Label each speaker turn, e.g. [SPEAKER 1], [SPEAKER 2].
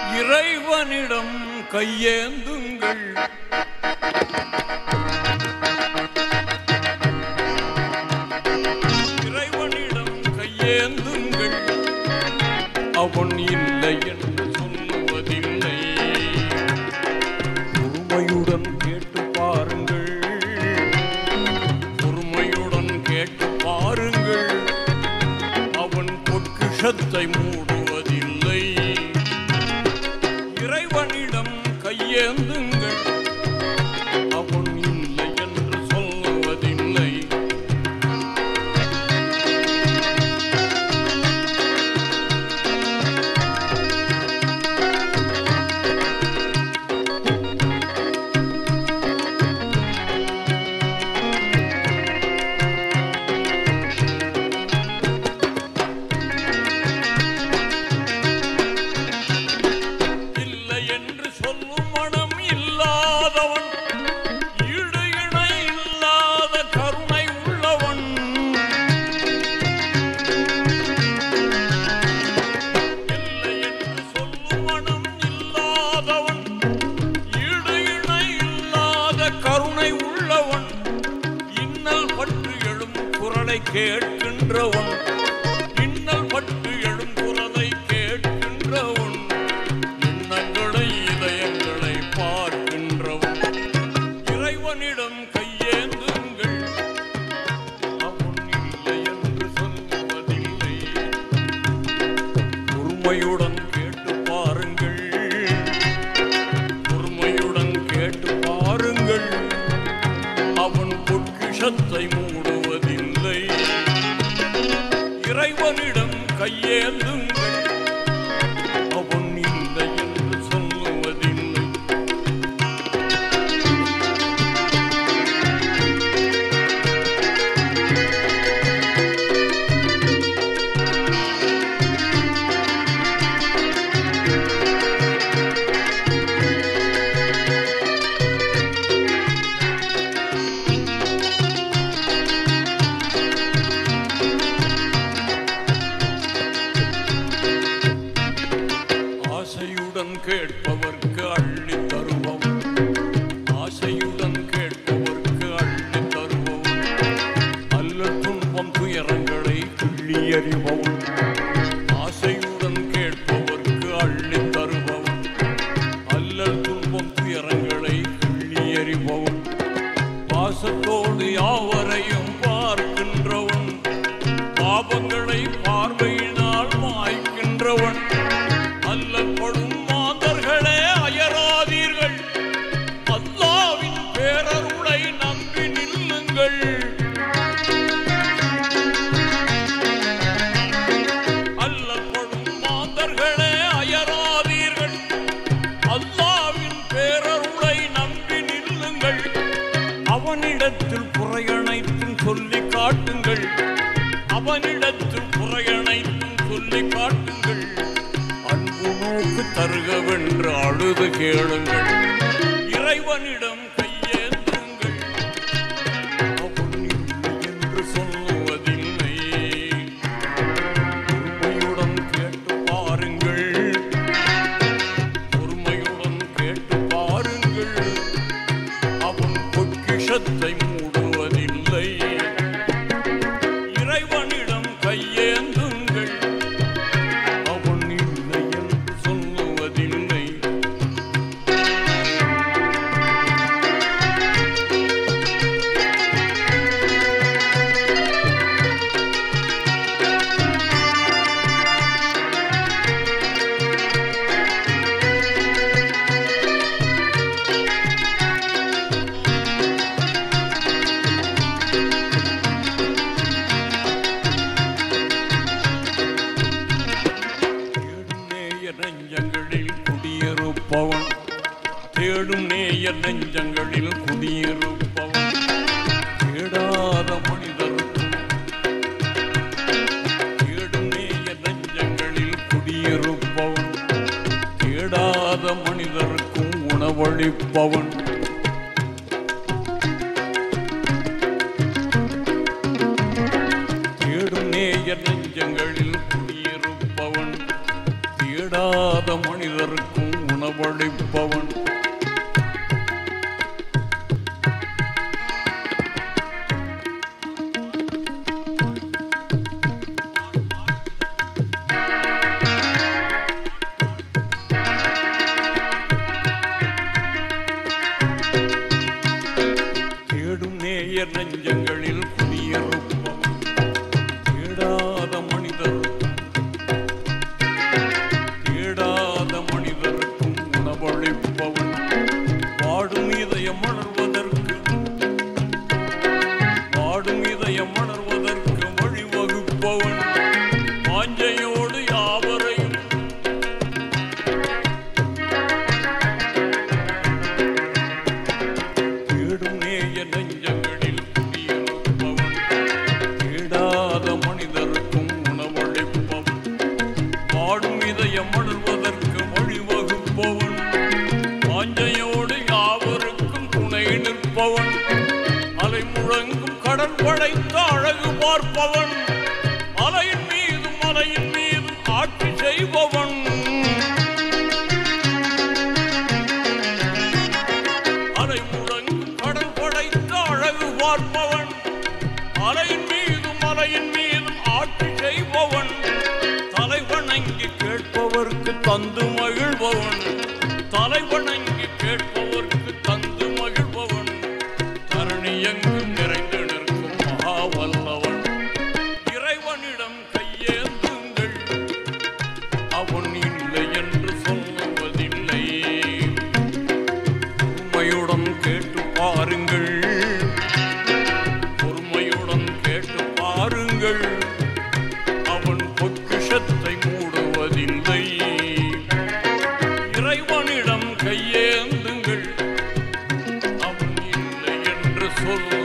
[SPEAKER 1] இறைவனிடம் கையேந்துங்கள் இறைவனிடம் கையேந்துங்கள் அவன் இல்லை என்று சொல்லுவதில்லை பொறுமையுடன் கேட்டு பாருங்கள் பொறுமையுடன் கேட்டு பாருங்கள் அவன் பொற்கிஷத்தை மூடுவதில்லை இறைவனிடம் கையேந்துங்கள் அவன் இல்லை என்று சொல்லுவதில்லை இல்லை என்று சொல்லும் மனம் இல்லாதவன் ஈடு இணை இல்லாத கருணை உள்ளவன் இல்லை என்று சொல்லும் மனம் இல்லாதவன் ஈடு இணை இல்லாத கருணை உள்ளவன் இன்னல் பட்டு எழும் குரலை கேட்கின்றவன் இன்னல் பட்டு எழும் குரலை கேட்கின்றவன் எண்ணங்களை இதயங்களை பார்க்கின்றவன் இறைவனிடம் கையேந்துங்கள் அவன் இல்லை என்று சொல்வதில்லை பொறுமையுடன் கேட்டு பாருங்கள் பொறுமையுடன் கேட்டு பாருங்கள் அவன் பொற்கிஷத்தை மூடுவதில்லை இறைவனிடம் கையேந்துங்கள் அவன் இல்லை என்று சொல்லுவதில்லை ஆசையுடன் கேட்பவர்க்கு அள்ளி தருவோம் ஆசையுடன் கேட்பவர்க்கு அள்ளி தருவோம் அல்ல துன்பம் துயரங்களை கிள்ளி அறிவோம் ஆசையுடன் கேட்பவர்க்கு அள்ளி தருவோம் அல்லல் துன்பம் துயரங்களை கிள்ளி அறிவோம் பாசத்தோடு யாவரையும் பார்க்கின்றவன் பாபங்களை பார்வையினால் மாய்க்கின்றவன் அல்லப்படும் மாந்தர்களே அயராதீர்கள் அல்லாவின் பேரருளை நம்பி நில்லுங்கள் அல்லப்படும் மாந்தர்களே அயராதீர்கள் அல்லாவின் பேரருளை நம்பி நில்லுங்கள் அவனிடத்தில் குறையனைத்தும் சொல்லி காட்டுங்கள் அவனிடத்தில் குறையனைத்தும் சொல்லி காட்டுங்கள் அன்பு நோக்கு தருகவென்று அழுது கேளுங்கள் இறைவனிடம் கையேந்துங்கள் அவன் இல்லை என்று சொல்லுவதில்லை பொறுமையுடன் கேட்டு பாருங்கள் பொறுமையுடன் கேட்டு பாருங்கள் அவன் பொக்கிஷத்தை மூடுவதில்லை இறைவனிடம் கையேந்துங்கள் அவன் இல்லை என்று சொல்லுவதில்லை தேடும் நேய நெஞ்சங்களில் குடியிருப்பவன் தேடும் நேய நெஞ்சங்களில் குடியிருப்பவன் தேடாத மனிதருக்கும் தேடும் நேய நெஞ்சங்களில் குடியிருப்பவன் தேடாத மனிதருக்கும் உணவளிப்பவன் தேடும் நேய நெஞ்சங்களில் குடியிருப்பவன் தேடாத மனிதருக்கும் உணவளிப்பவன் தேடும் நேயர் நெஞ்சங்களில் குடியிருப்பவன் தேடாத மனிதருக்கும் தேடாத மனிதருக்கும் உணவளிப்பவன் வாடும் இதயம் மலர்வதற்கு வாடும் இதயம் மலர்வதற்கு வழிவகுப்பவன் வாஞ்சையோடு யாவரையும் தேடும் நேய நெஞ்சங்களில் குடியிருப்பவன் தேடாத மனிதருக்கும் உணவளிப்பவன் பாடும் இதயம் மலர்வதற்கு வழிவகுப்பவன் வாஞ்சையோடு யாவருக்கும் துணை நிற்பவன் அலை முழங்கும் கடல் படைத்த அழகு பார்ப்பவன் மலையின் மீதும் மலையின் மீதும் ஆட்சி செய்பவன் அலை முழங்கும் கடல் படைத்த அழகு பார்ப்பவன் அலையின் மீதும் மலையின் மீதும் ஆட்சி செய்பவன் தலை வணங்கி கேட்பவர்க்கு தந்து மகிழ்பவன் தலை வணங்கி கேட்பவர்க்கு தந்து மகிழ்பவன் தரணி எங்கும் நிறைந்து நிற்கும் மகாவல்லவன் இறைவனிடம் கையேந்துங்கள் அவன் இல்லை என்று சொல்லுவதில்லை பொறுமையுடன் கேட்டு பாருங்கள் பொறுமையுடன் கேட்டு பாருங்கள் அவன் பொக்கிஷத்தை மூடுவதில்லை இறைவனிடம் கையேந்துங்கள் அவன் இல்லை என்று சொல்